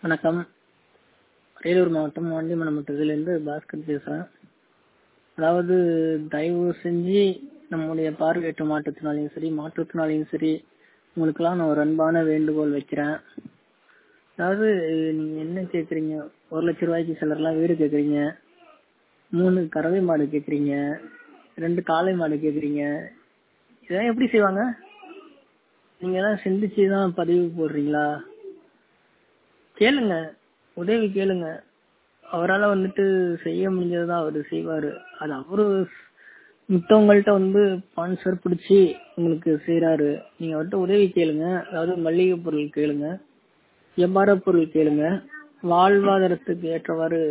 வணக்கம் அரியலூர் மாவட்டம் வாண்டிமணம் இருந்து பாஸ்கர் பேசுறேன் அதாவது தயவு செஞ்சு நம்முடைய பார்வையற்ற மாற்றுத்திறனாளியும் சரி மாற்றுத்திறனாளியும் சரி உங்களுக்கெல்லாம் நான் ஒரு அன்பான வேண்டுகோள் வைக்கிறேன் அதாவது நீங்க என்ன கேக்குறீங்க ஒரு லட்ச ரூபாய்க்கு சிலர்லாம் வீடு கேக்குறீங்க மூணு கறவை மாடு கேக்குறீங்க ரெண்டு காளை மாடு கேக்குறீங்க இதெல்லாம் எப்படி செய்வாங்க நீங்க எல்லாம் சிந்திச்சு தான் பதிவு போடுறீங்களா கேளுங்க உதவி கேளுங்க அவரால் வந்துட்டு செய்ய முடிஞ்சதுதான் அவரு செய்வாரு அது அவரு மித்தவங்கள்ட்ட வந்து ஸ்பான்சர் பிடிச்சி உங்களுக்கு செய்யறாரு நீங்க அவர்கிட்ட உதவி கேளுங்க அதாவது மளிகை பொருள் கேளுங்க வியாபார பொருள் கேளுங்க வாழ்வாதாரத்துக்கு ஏற்றவாறு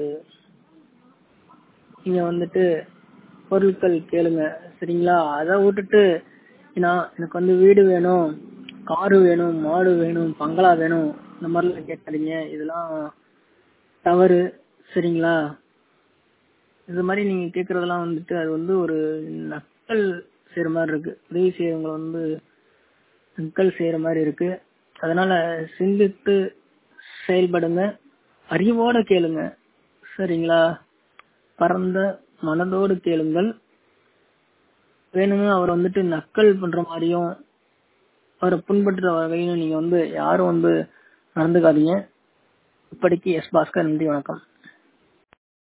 நீங்க வந்துட்டு பொருட்கள் கேளுங்க சரிங்களா அதை விட்டுட்டு நான் எனக்கு வந்து வீடு வேணும் காரு வேணும் மாடு வேணும் பங்களா வேணும் இந்த மாதிரிலாம் கேட்காதீங்க இதெல்லாம் தவறு சரிங்களா இது மாதிரி நீங்க கேக்குறதெல்லாம் வந்துட்டு அது வந்து ஒரு நக்கல் செய்யற மாதிரி இருக்கு உதவி செய்யறவங்களை வந்து நக்கல் செய்யற மாதிரி இருக்கு அதனால சிந்தித்து செயல்படுங்க அறிவோட கேளுங்க சரிங்களா பரந்த மனதோடு கேளுங்கள் வேணும்னு அவர் வந்துட்டு நக்கல் பண்ற மாதிரியும் அவரை புண்படுத்துற வகையிலும் நீங்க வந்து யாரும் வந்து நடந்துக்காதீங்க இப்படிக்கு எஸ் பாஸ்கர் நன்றி வணக்கம்